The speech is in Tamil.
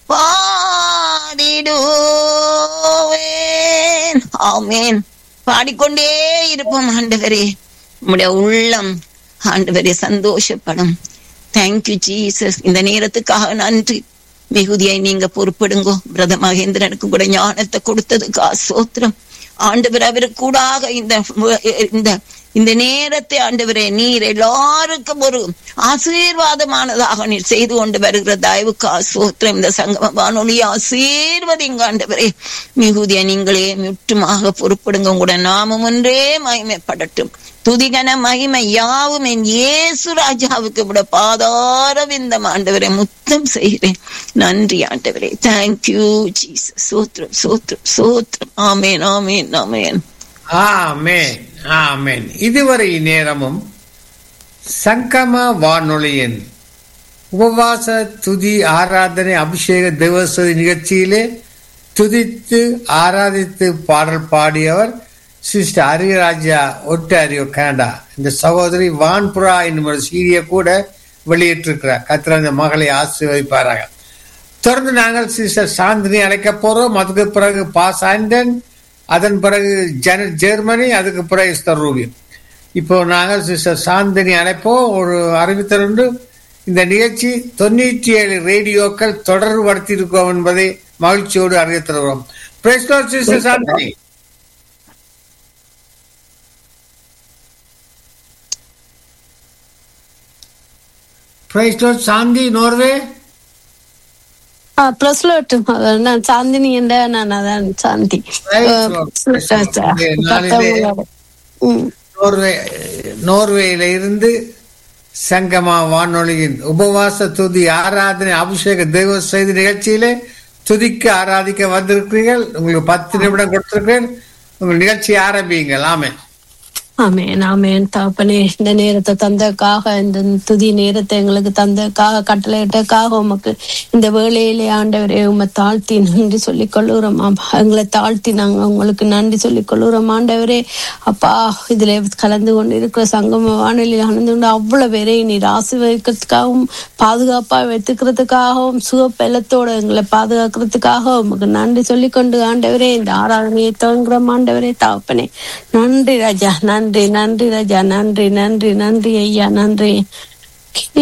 பாடிடுவேன் ஆமேன் பாடிக்கொண்டே இருப்போம் ஆண்டவரே உம்முடைய உள்ளம் ஆண்டவரே சந்தோஷப்படும் தேங்க்யூ ஜீசஸ் இந்த நேரத்துக்காக நன்றி மிகுதியை நீங்க பொறுப்படுங்கோ பிரத மகேந்திரனுக்கும் கூட ஞானத்தை கொடுத்ததுக்கா சோத்திரம் ஆண்டவர் அவருக்கு கூடாக இந்த இந்த இந்த நேரத்தை ஆண்டவரே நீர் எல்லாருக்கும் ஒரு ஆசீர்வாதமானதாக நீர் செய்து கொண்டு வருகிற தயவுக்கு ஆசோத்திரம் இந்த சங்கம வானொலி ஆசீர்வதிங்க ஆண்டவரே மிகுதிய நீங்களே முற்றுமாக பொறுப்படுங்க உங்களோட நாமம் ஒன்றே மகிமைப்படட்டும் துதிகன மகிமை யாவும் என் இயேசு ராஜாவுக்கு விட பாதார விந்தம் ஆண்டவரை முத்தம் செய்கிறேன் நன்றி ஆண்டவரே தேங்க்யூ ஜீசஸ் சோத்ரம் சோத்ரம் சோத்ரம் ஆமேன் ஆமேன் ஆமேன் ஆமேன் ஆமேன் இதுவரை நேரமும் சங்கம வானொலியின் உபவாச துதி ஆராதனை அபிஷேக தேவசதி நிகழ்ச்சியிலே துதித்து ஆராதித்து பாடல் பாடியவர் சிஸ்டர் அரியராஜா ஒட்டாரியோ கனடா இந்த சகோதரி வான்புரா என்னும் ஒரு சீரிய கூட வெளியிட்டிருக்கிறார் கத்திர அந்த மகளை ஆசீர்வதிப்பாராக தொடர்ந்து நாங்கள் சிஸ்டர் சாந்தினி அழைக்க போறோம் அதுக்கு பிறகு பாஸ் ஆண்டன் அதன் பிறகு ஜன ஜெர்மனி அதுக்கு பிறகு சிஸ்டர் ரூபி இப்போ நாங்கள் சிஸ்டர் சாந்தினி அழைப்போம் ஒரு அறிவித்தல் உண்டு இந்த நிகழ்ச்சி தொண்ணூற்றி ஏழு ரேடியோக்கள் தொடர்படுத்தி இருக்கோம் என்பதை மகிழ்ச்சியோடு அறிவித்திருக்கிறோம் சிஸ்டர் சாந்தினி சாந்தி நோர்வே பிரஸ்லோட் நான் சாந்தினி என்ற நான் அதான் சாந்தி நோர்வே நோர்வேயில இருந்து சங்கமா வானொலியின் உபவாச துதி ஆராதனை அபிஷேக தெய்வ செய்தி நிகழ்ச்சியிலே துதிக்க ஆராதிக்க வந்திருக்கிறீர்கள் உங்களுக்கு பத்து நிமிடம் கொடுத்திருக்கிறேன் உங்கள் நிகழ்ச்சி ஆரம்பியுங்கள் ஆமே ஆமேன் ஆமேன் தாப்பனே இந்த நேரத்தை தந்தக்காக இந்த துதி நேரத்தை எங்களுக்கு தந்தக்காக கட்டளையிட்டக்காக உமக்கு இந்த வேலையிலே ஆண்டவரே உமை தாழ்த்தி நன்றி சொல்லிக் கொள்ளுகிறோம் எங்களை தாழ்த்தி நாங்க உங்களுக்கு நன்றி சொல்லிக் கொள்ளுகிறோம் ஆண்டவரே அப்பா இதுல கலந்து கொண்டு இருக்கிற சங்கம வானிலையில் கலந்து கொண்டு அவ்வளவு பேரை நீர் ஆசீர்வதிக்கிறதுக்காகவும் பாதுகாப்பா வைத்துக்கிறதுக்காகவும் சுகப்பெலத்தோட எங்களை பாதுகாக்கிறதுக்காக உமக்கு நன்றி சொல்லிக்கொண்டு ஆண்டவரே இந்த ஆராதனையை துவங்குறோம் ஆண்டவரே தாப்பனே நன்றி ராஜா நன்றி நன்றி நன்றி ராஜா நன்றி நன்றி நன்றி ஐயா நன்றி